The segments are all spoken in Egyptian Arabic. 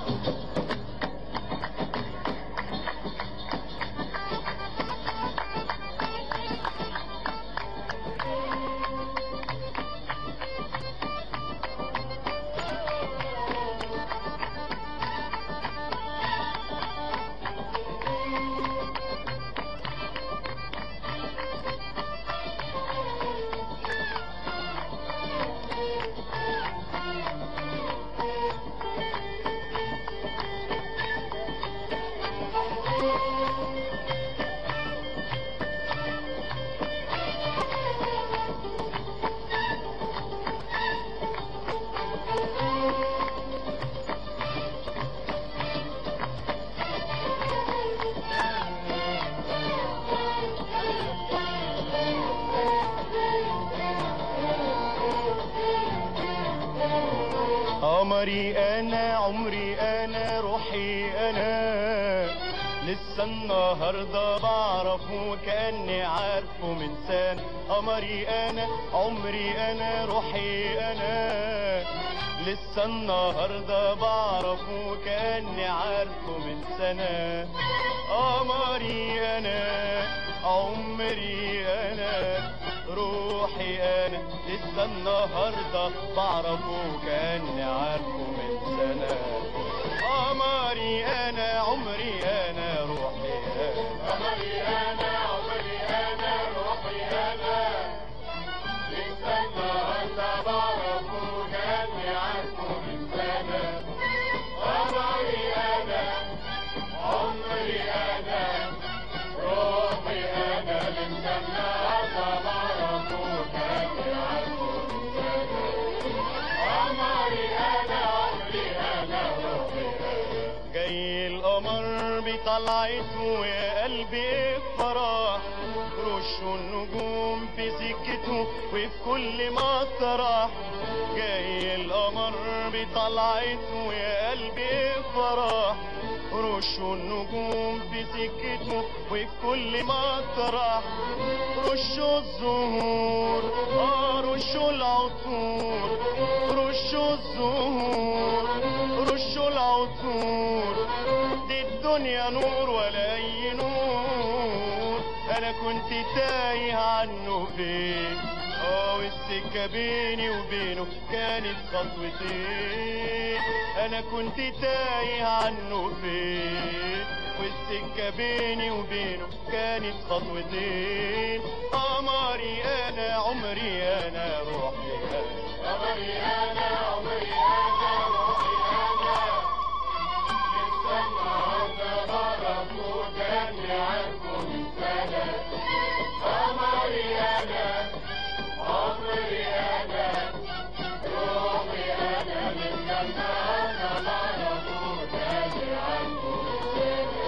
قمري انا عمري انا روحي انا لسه النهارده بعرفه وكاني عارفه من سنه قمري انا عمري انا روحي انا لسه النهارده بعرفه وكاني عارفه من سنه قمري انا عمري انا روحي انا لسه النهارده بعرفه كاني عارفه من سنه قمري انا عمري انا روحي انا قمري انا عمري انا روحي انا لسه النهارده بعرفه كاني عارفه من سنه قمري انا عمري انا روحي انا لسه النهارده بعرفه كاني عارفه من سنه قمري انا عمري انا روحي انا جاي القمر بطلعته يا قلبي فرح رشوا النجوم في سكته وفي كل مطرح جاي القمر بطلعته يا قلبي فرح رشوا النجوم في سكته وفي كل مطرح رشوا الزهور اه رشوا العطور رشوا الزهور رشوا العطور دي الدنيا نور ولا اي نور انا كنت تايه عنه فين اه والسكه بيني وبينه كانت خطوتين انا كنت تايه عنه فين والسكه بيني وبينه كانت خطوتين قمري انا عمري انا روحي انا قمري انا عمري انا روحي انا لسه النهارده بعرفه كاني عارفه من سنه قمري انا عمري انا روحي انا لسه النهارده بعرفه كاني عارفه من سنه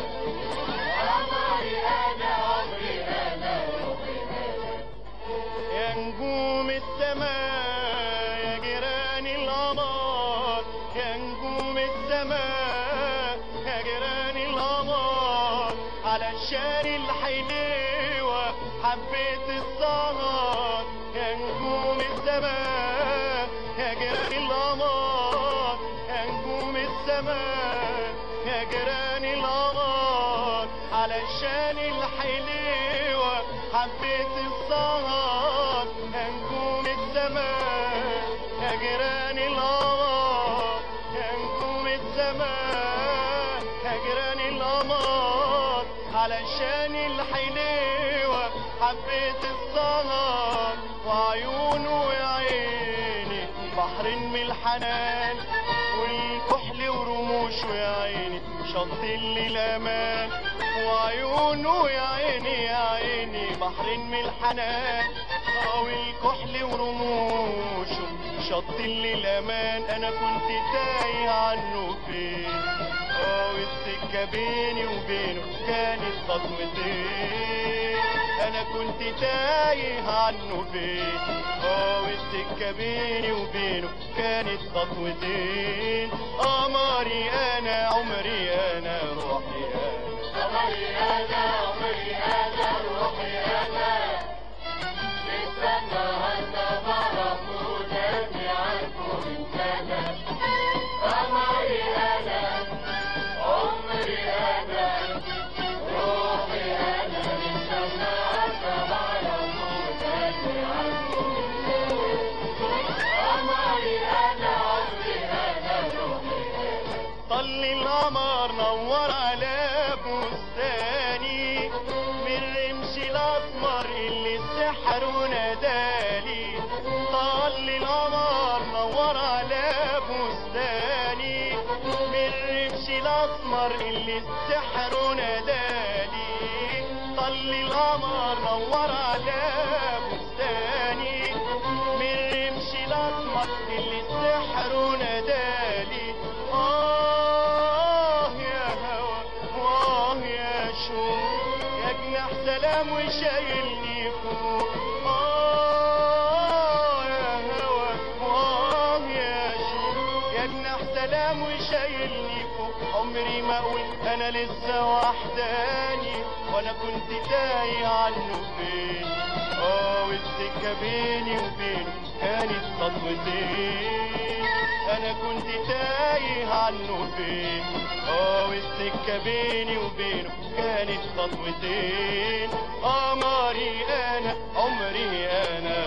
قمري انا عمري انا روحي انا يا نجوم السماء يا جيران القمر يا نجوم السماء يا جيران القمر علشان الحلوة حبيت السهر يا نجوم السماء يا جيران القمر يا نجوم السماء يا جيران القمر علشان الحلوة حبيت السهر يا نجوم السماء يا جيران القمر يا نجوم السماء يا جيران القمر علشان الحلوة حبيت السهر وعيونه يا عيني بحر من الحنان والكحل ورموشه يا عيني شط اللي الامان وعيونه يا عيني يا عيني بحر من الحنان اه والكحل ورموشه شط اللي الامان انا كنت تايه عنه فين اه والسكه بيني وبينه كانت خطوتين انا كنت تايه عنه فين اه والسكه بيني وبينه كانت خطوتين قمري انا عمري انا روحي انا قمري انا عمري انا روحي انا لسه النهارده بعرفه كاني عارفه من سنه قمري انا طل القمر نور على بستاني من رمش الاسمر اللي السحر ونادالي طل القمر نور على بستاني من رمش الاسمر اللي السحر ونادالي طل القمر نور على بستاني من رمش الاسمر اللي السحر ونادالي آه يا هوى وآه يا شوق يا جناح سلام وشايلني فوق آه يا هوى وآه يا شوق يا جناح سلام وشايلني فوق عمري ما أقول أنا لسه وحداني وأنا كنت تايه عنه فين آه والسكة بيني وبينه كانت خطوتين انا كنت تايه عنه فين اه والسكه بيني وبينه كانت خطوتين قمري انا عمري انا